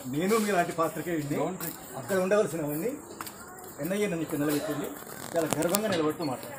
నేను మీలాంటి పాత్రకే విని అక్కడ ఉండవలసినవన్నీ ఎన్ఐఏ నన్ను ఇక్కడ నిలబెట్టింది చాలా గర్వంగా నిలబడుతూ మాట్లాడు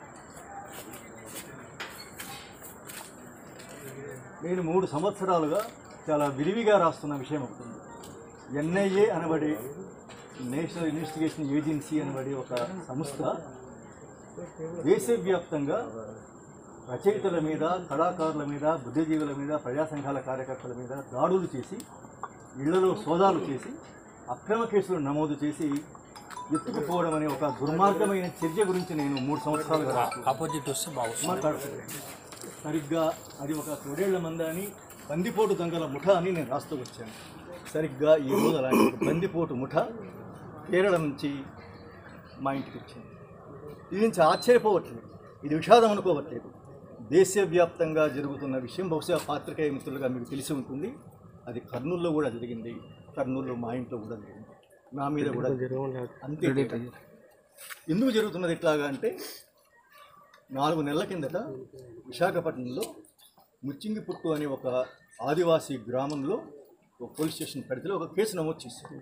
నేను మూడు సంవత్సరాలుగా చాలా విరివిగా రాస్తున్న విషయం ఒకటి ఉంది ఎన్ఐఏ అనబడే నేషనల్ ఇన్వెస్టిగేషన్ ఏజెన్సీ అనబడే ఒక సంస్థ దేశవ్యాప్తంగా రచయితల మీద కళాకారుల మీద బుద్ధిజీవుల మీద ప్రజా సంఘాల కార్యకర్తల మీద దాడులు చేసి ఇళ్లలో సోదాలు చేసి అక్రమ కేసులు నమోదు చేసి ఎత్తుకుపోవడం అనే ఒక దుర్మార్గమైన చర్య గురించి నేను మూడు సంవత్సరాలుగా రాస్తున్నాను. ఆపోజిట్ వస్తే బాగుంది మాట్లాడుతున్నాను సరిగ్గా అది ఒక తొడేళ్ల మంద అని బందిపోటు దొంగల ముఠ అని నేను రాస్తూ వచ్చాను సరిగ్గా ఈ రోజు అలాంటి ఒక బందిపోటు ముఠ కేరళ నుంచి మా ఇంటికి వచ్చింది ఇది నుంచి ఆశ్చర్యపోవట్లేదు ఇది విషాదం అనుకోవట్లేదు దేశవ్యాప్తంగా జరుగుతున్న విషయం బహుశా పాత్రికేయ మిత్రులుగా మీకు తెలిసి ఉంటుంది అది కర్నూలులో కూడా జరిగింది కర్నూలులో మా ఇంట్లో కూడా జరిగింది నా మీద కూడా అంతే ఎందుకు జరుగుతున్నది ఇట్లాగా అంటే నాలుగు నెలల కిందట విశాఖపట్నంలో ముచ్చింగిపుట్టు అనే ఒక ఆదివాసీ గ్రామంలో ఒక పోలీస్ స్టేషన్ పరిధిలో ఒక కేసు నమోదు చేశారు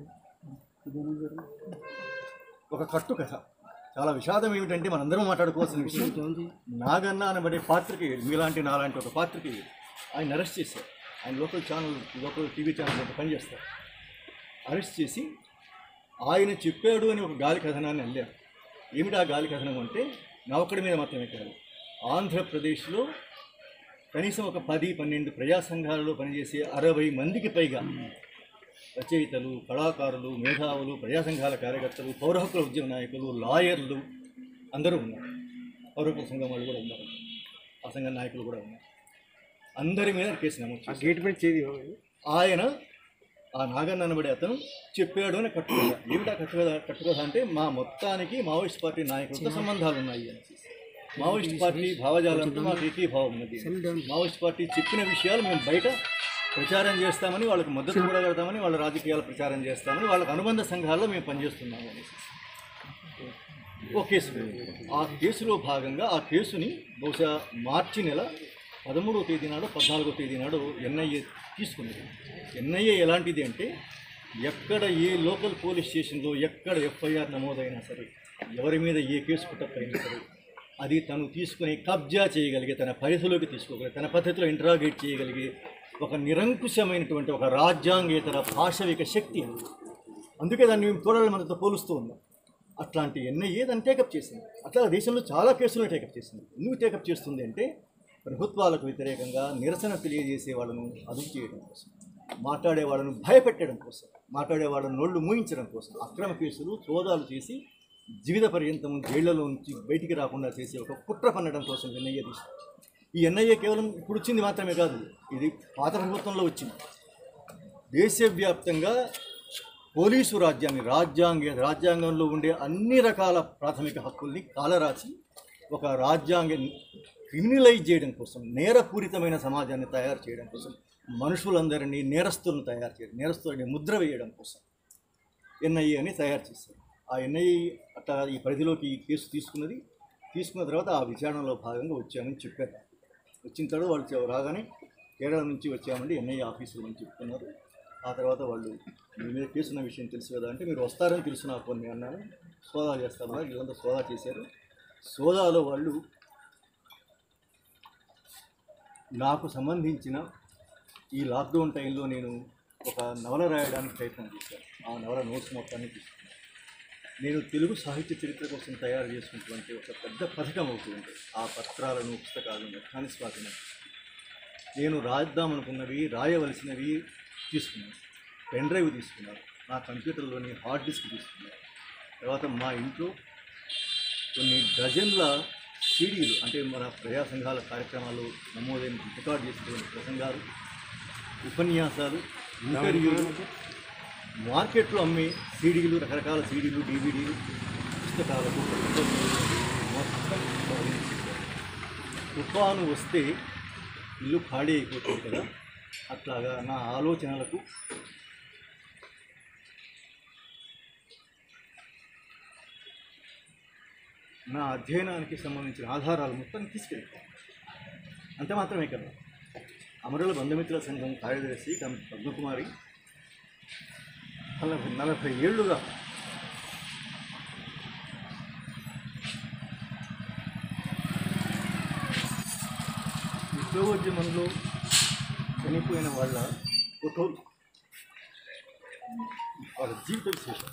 ఒక కట్టు కథ చాలా విషాదం ఏమిటంటే మనందరం మాట్లాడుకోవాల్సిన విషయం నాగన్న అనబడే పాత్రికేయుడు మీలాంటి నాలాంటి ఒక పాత్రికేయుడు ఆయన అరెస్ట్ చేశారు ఆయన local channel local TV channel ఒక పనిచేస్తారు అరెస్ట్ చేసి ఆయన చెప్పాడు అని ఒక గాలి కథనాన్ని అల్లారు ఏమిటి ఆ గాలి కథనం అంటే నా ఒక్కడి మీద మాత్రమే కాదు ఆంధ్రప్రదేశ్లో కనీసం ఒక పది పన్నెండు ప్రజా సంఘాలలో పనిచేసే అరవై మందికి పైగా రచయితలు కళాకారులు మేధావులు ప్రజా సంఘాల కార్యకర్తలు పౌర హక్కుల ఉద్యమ నాయకులు లాయర్లు అందరూ ఉన్నారు పౌర హక్కుల సంఘం వాళ్ళు కూడా ఉన్నారు ఆ సంఘం నాయకులు కూడా ఉన్నారు అందరి మీద కేసు నమోదు చేశారు. గేట్ మీద చేది ఆయన ఆ నాగన్న అనబడే అతను చెప్పాడు అని కట్టుకథ ఏమిటా కట్టుకథ కట్టుకథ అంటే మా మొత్తానికి మావోయిస్ట్ పార్టీ నాయకులతో సంబంధాలు ఉన్నాయి అని మావోయిస్ట్ పార్టీ భావజాలంతో మాకు ఏకీభావం ఉన్నది మావోయిస్ట్ పార్టీ చెప్పిన విషయాలు మేము బయట ప్రచారం చేస్తామని వాళ్ళకి మద్దతు కూడా కడతామని వాళ్ళ రాజకీయాల ప్రచారం చేస్తామని వాళ్ళకి అనుబంధ సంఘాల్లో మేము పనిచేస్తున్నాము అనేసి ఓ కేసు ఉంది. ఆ కేసులో భాగంగా ఆ కేసుని బహుశా మార్చి నెల పదమూడవ తేదీ నాడు పద్నాలుగో తేదీ నాడు ఎన్ఐఏ తీసుకున్నది ఎన్ఐఏ ఎలాంటిది అంటే ఎక్కడ ఏ లోకల్ పోలీస్ స్టేషన్లో ఎక్కడ ఎఫ్ఐఆర్ నమోదైనా సరే ఎవరి మీద ఏ కేసు పుట్టకపోయినా సరే అది తను తీసుకుని కబ్జా చేయగలిగే తన పరిధిలోకి తీసుకోగలిగే తన పద్ధతిలో ఇంటరాగేట్ చేయగలిగే ఒక నిరంకుశమైనటువంటి ఒక రాజ్యాంగేతర భాషవిక శక్తి అది అందుకే దాన్ని మేము తోడల మనతో పోలుస్తూ ఉన్నాం అట్లాంటి ఎన్ఐఏ దాన్ని టేకప్ చేసింది అట్లా దేశంలో చాలా కేసులను టేకప్ చేసింది ఎందుకు టేకప్ చేస్తుంది అంటే ప్రభుత్వాలకు వ్యతిరేకంగా నిరసన తెలియజేసే వాళ్ళను అదుపు చేయడం కోసం మాట్లాడే వాళ్ళను భయపెట్టడం కోసం మాట్లాడే వాళ్ళను నోళ్లు మూయించడం కోసం అక్రమ కేసులు సోదాలు చేసి జీవిత పర్యంతం జైళ్లలో నుంచి బయటికి రాకుండా చేసే ఒక కుట్ర పన్నడం కోసం ఎన్ఐఏ తీసుకొచ్చింది ఈ ఎన్ఐఏ కేవలం ఇప్పుడు వచ్చింది మాత్రమే కాదు ఇది పాత ప్రభుత్వంలో వచ్చింది దేశవ్యాప్తంగా పోలీసు రాజ్యాన్ని రాజ్యాంగ రాజ్యాంగంలో ఉండే అన్ని రకాల ప్రాథమిక హక్కుల్ని కాలరాచి ఒక రాజ్యాంగ క్రిమినలైజ్ చేయడం కోసం నేరపూరితమైన సమాజాన్ని తయారు చేయడం కోసం మనుషులందరినీ నేరస్తులను తయారు చేయడం నేరస్తులని ముద్ర వేయడం కోసం ఎన్ఐఏ అని తయారు చేశారు ఆ ఎన్ఐఏ అట్లా ఈ పరిధిలోకి ఈ కేసు తీసుకున్నది తీసుకున్న తర్వాత ఆ విచారణలో భాగంగా వచ్చామని చెప్పారు వచ్చిన తర్వాత వాళ్ళు చె- రాగానే కేరళ నుంచి వచ్చామండి ఎన్ఐఏ ఆఫీసులో అని చెప్తున్నారు ఆ తర్వాత వాళ్ళు మీ మీద కేసు ఉన్న విషయం తెలుసు కదా అంటే మీరు వస్తారని తెలుసు నాకు కొన్ని అన్నాను సోదా చేస్తామన్నారు వీళ్ళంతా సోదా చేశారు సోదాలో వాళ్ళు నాకు సంబంధించిన ఈ లాక్డౌన్ టైంలో నేను ఒక నవల రాయడానికి ప్రయత్నం చేశాను ఆ నవల నోట్స్ మొత్తాన్ని తీసుకున్నాను నేను తెలుగు సాహిత్య చరిత్ర కోసం తయారు చేసుకున్నటువంటి ఒక పెద్ద పథకం అవుతుంది ఆ పత్రాలను పుస్తకాలను మొత్తాన్ని స్వాధీనం నేను రాద్దామనుకున్నవి రాయవలసినవి తీసుకున్నాను పెన్ డ్రైవ్ తీసుకున్నారు నా కంప్యూటర్లోని హార్డ్ డిస్క్ తీసుకున్నారు తర్వాత మా ఇంట్లో కొన్ని డజన్ల సీడీలు అంటే మన ప్రజా సంఘాల కార్యక్రమాలు నమోదైన రికార్డ్ చేసినటువంటి ప్రసంగాలు ఉపన్యాసాలు ఇంటర్వ్యూలు మార్కెట్లో అమ్మే సీడీలు రకరకాల సీడీలు డివిడీలు పుస్తకాలకు మొత్తం స్వాధీనించేశారు. తుఫాను వస్తే ఇల్లు ఖాళీ అయిపోతుంది కదా అట్లాగా నా ఆలోచనలకు నా అధ్యయనానికి సంబంధించిన ఆధారాలు మొత్తం తీసుకెళ్ళిపోయాను అంత మాత్రమే కదా అమరుల బంధుమిత్రుల సంఘం కార్యదర్శి కం పద్మకుమారి నలభై నలభై ఏళ్ళుగా విప్లవోద్యమంలో చనిపోయిన వాళ్ళ ఫోటోలు వాళ్ళ జీవిత విశేషం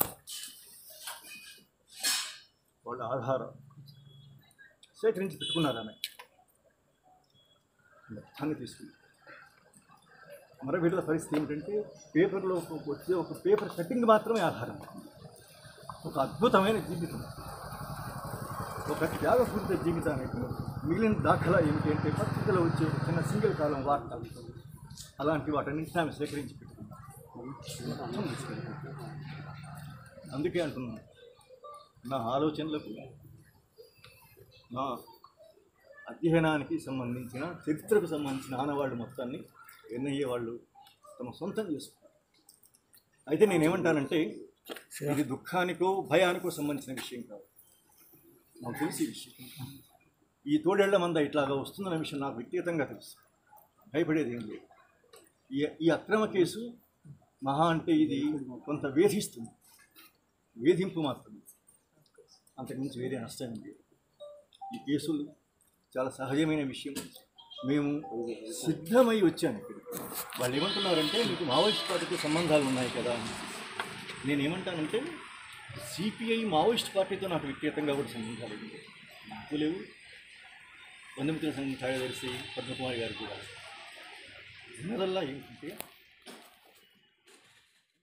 వాళ్ళ ఆధారం సేకరించి పెట్టుకున్నారు ఆమె మొత్తాన్ని తీసుకుని మరి వీళ్ళ పరిస్థితి ఏమిటంటే పేపర్లో ఒక- వచ్చే ఒక పేపర్ కటింగ్ మాత్రమే ఆధారం ఒక అద్భుతమైన జీవితం ఒక త్యాగపూరిత జీవితానికి మిగిలిన దాఖలా ఏమిటి అంటే పత్రికలో వచ్చే ఒక చిన్న సింగిల్ కాలం వార్త అలాంటి వాటన్నింటినీ ఆమె సేకరించి పెట్టుకున్నారు మొత్తం తీసుకెళ్ళిపోయారు. అందుకే అంటున్నాను నా ఆలోచనలకు నా అధ్యయనానికి సంబంధించిన చరిత్రకు సంబంధించిన ఆనవాళ్ళు మొత్తాన్ని ఎన్ఐఏ వాళ్ళు తమ సొంతం చేసుకున్నారు అయితే నేనేమంటానంటే ఇది దుఃఖానికో భయానికో సంబంధించిన విషయం కాదు నాకు తెలిసి ఈ విషయం ఈ తోడేళ్ల మంద ఇట్లాగా వస్తుందన్న విషయం నాకు వ్యక్తిగతంగా తెలుసు భయపడేది ఏం లేదు ఈ ఈ అక్రమ కేసు మహా అంటే ఇది కొంత వేధిస్తుంది వేధింపు మాత్రమే అంతకుమించి వేరే నష్టం లేదు ఈ కేసులు చాలా సహజమైన విషయం మేము సిద్ధమై వచ్చాను ఇక్కడికి వాళ్ళు ఏమంటున్నారంటే మీకు మావోయిస్ట్ పార్టీతో సంబంధాలు ఉన్నాయి కదా అని నేనేమంటానంటే సిపిఐ మావోయిస్ట్ పార్టీతో నాకు వ్యక్తిగతంగా కూడా సంబంధాలు ఉన్నాయి నాకు లేవు బంధుమిత్రుల సంఘం కార్యదర్శి పద్మకుమారి గారు కూడా ఉన్నదల్లా ఏంటంటే